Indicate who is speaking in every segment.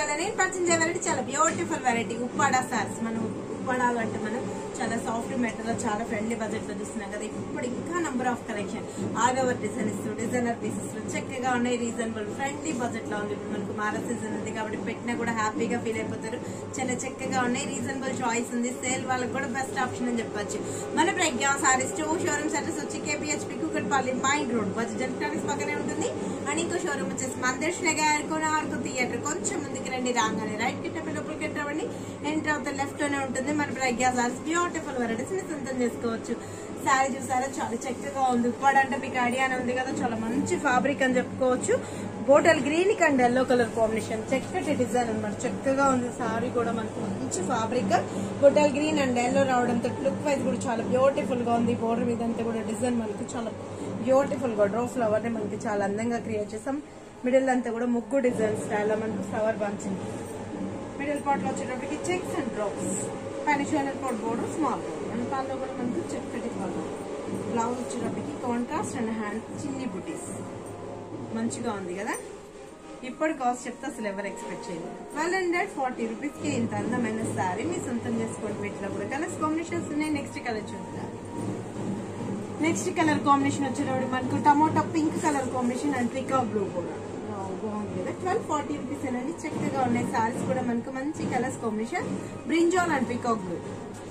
Speaker 1: ఇవాళ నేను పరిచయం చేయ వెరైటీ చాలా బ్యూటిఫుల్ వెరైటీ ఉప్పాడ సారీస్ మనం ఉప్పాడాలు అంటే మనం చాలా సాఫ్ట్ మెటీరియల్ చాలా ఫ్రెండ్లీ బడ్జెట్ లో చూస్తున్నాం కదా ఇప్పుడు ఇంకా number of collection all over design ఇస్తూ డిజైనర్ పీసెస్ చక్కగా ఉన్నాయి రీజనబుల్ ఫ్రెండ్లీ బడ్జెట్ లో ఉంది ఇప్పుడు మనకు మారా సీజన్ ఉంది కాబట్టి పెట్టినా కూడా హ్యాపీగా ఫీల్ అయిపోతారు చాలా చక్కగా ఉన్నాయి రీజనబుల్ చాయిస్ ఉంది సేల్ వాళ్ళకి కూడా బెస్ట్ ఆప్షన్ అని చెప్పొచ్చు మన Pragna sarees two showrooms address వచ్చి KPHB Kukatpally main road budget electronics పక్కనే ఉంటుంది అండ్ ఇంకో షోరూమ్ వచ్చేసి మందర్శ్ నగర్ కొనార్కు థియేటర్ కొంచెం ముందుకు రండి రాగానే రైట్ కిట్ట లోపలికి ఎంట్రవండి ఎంటర్ అవుతా లెఫ్ట్ లోనే ఉంటుంది మన ప్రజ్ఞా సారీస్ బ్యూటిఫుల్ వెరైటీస్ ని సొంతం చేసుకోవచ్చు శారీ చూసారా చాలా చక్కగా ఉంది ఉప్పాడంటే మీకు ఐడియానే ఉంది కదా చాలా మంచి ఫ్యాబ్రిక్ అని చెప్పుకోవచ్చు bottle green and yellow colour combination చక్కటి డిజైన్ అన్నమాట చక్కగా ఉంది సారీ కూడా మనకు మంచి fabric bottle green and yellow రావడంతో లుక్ వైజ్ కూడా చాలా బ్యూటిఫుల్ గా ఉంది బోర్డర్ మీద అంతా కూడా డిజైన్ మనకి చాలా బ్యూటిఫుల్ గా డ్రో ఫ్లవర్ ని మనకి చాలా అందంగా క్రియేట్ చేసాం మిడిల్ అంతా కూడా ముగ్గు డిజైన్ స్టైల్ లో మనకు ఫ్లవర్ బంచింది మిడిల్ పార్ట్ లో వచ్చేటప్పటికి చెక్స్ అండ్ డ్రాప్స్ పైన షోలర్ పాట్ బోర్డర్ స్మాల్ బోర్డర్ అండ్ పాల్లో కూడా మనకు చక్కటి పళ్ళు బ్లౌజ్ వచ్చేటప్పటికి కాంట్రాస్ట్ అండ్ హ్యాండ్ చిన్ని బుటీస్ మంచిగా ఉంది కదా ఇప్పుడు కాస్ట్ చెప్తే అసలు ఎవరు ఎక్స్పెక్ట్ చేయలేదు ట్వెల్వ్ హండ్రెడ్ ఫార్టీ రూపీస్ కి ఇంత అందమైన సారీ మీ సొంతం చేసుకోండి వీటిలో కూడా కలర్స్ కాంబినేషన్స్ ఉన్నాయి నెక్స్ట్ కలర్ చూద్దాం నెక్స్ట్ కలర్ కాంబినేషన్ వచ్చేటప్పుడు మనకు tomato pink colour combination and peacock blue కూడా వావ్, బాగుంది కదా ట్వెల్వ్ ఫార్టీ రూపీస్ అనేది చక్కగా ఉన్నాయి సారీస్ కూడా మనకు మంచి colours combination brinjal and peacock blue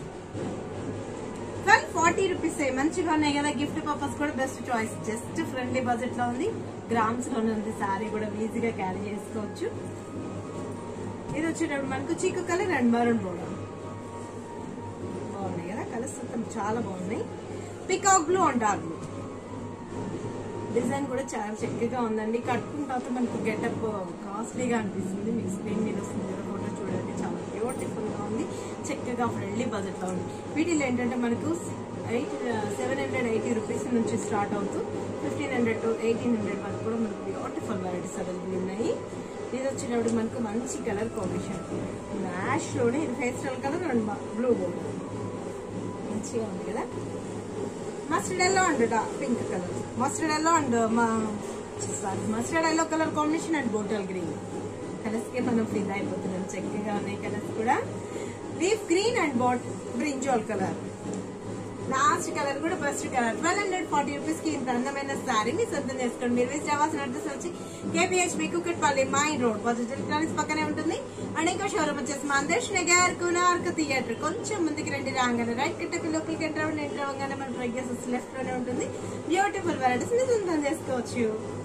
Speaker 1: twelve forty rupees మంచిగా ఉన్నాయి కదా గిఫ్ట్ పర్పస్ కూడా best choice just friendly budget లో ఉంది గ్రామ్స్ లోనే ఉంది సారీ కూడా ఈజీగా క్యారీ చేసుకోవచ్చు ఇది వచ్చేటప్పుడు మనకు చీకు కలర్ అండ్ మరూన్ బోర్డర్ బాగున్నాయి కదా కలర్స్ మొత్తం చాలా బాగున్నాయి peacock blue and dark blue design కూడా చాలా చక్కగా ఉందండి కట్టుకున్న తర్వాత మనకు గెటప్ కాస్ట్లీగా అనిపిస్తుంది మీకు స్క్రీన్ మీద వస్తుంది కదా ఫోటో చూడండి చాలా బ్యూటిఫుల్ గా ఉంది చక్కగా ఫ్రెండ్లీ బడ్జెట్ లో ఉంది వీటిలో ఏంటంటే మనకు eight seven hundred eighty rupees నుంచి స్టార్ట్ అవుతూ fifteen hundred to eighteen hundred వరకు కూడా మనకు బ్యూటిఫుల్ వెరైటీస్ అవైలబుల్ ఉన్నాయి ఇది వచ్చేటప్పుడు మనకు మంచి కలర్ కాంబినేషన్ యాష్ లోనే ఇది pastel colour and blue border మంచిగా ఉంది కదా mustard yellow and pink colour mustard yellow and saree mustard yellow colour combination and bottle green colours కి మనం ఫిదా అయిపోతున్నాం చక్కగా ఉన్నాయి కలర్స్ కూడా లీఫ్ గ్రీన్ అండ్ బాట్ బ్రింజాల్ కలర్ లాస్ట్ కలర్ కూడా best colour twelve hundred forty rupees కి ఇంత అందమైన సారీ మీ సొంతం చేసుకోండి మీరు వేసి రావాల్సిన అడ్రస్ వచ్చి KPHB Kukatpally main road Bajaj electronics పక్కనే ఉంటుంది అండ్ ఇంకో షోరూమ్ వచ్చేసి మందేశ్ నగర్ కునార్క్ థియేటర్ కొంచెం ముందుకు రండి రాగానే రైట్ కిట్టకి లోపలికి ఎంటర్ అవ్వండి ఎంటర్ అవ్వగానే మన ప్రెగ్నెన్స్ లెఫ్ట్ లోనే ఉంటుంది బ్యూటిఫుల్ వెరైటీస్ ని సొంతం చేసుకోవచ్చు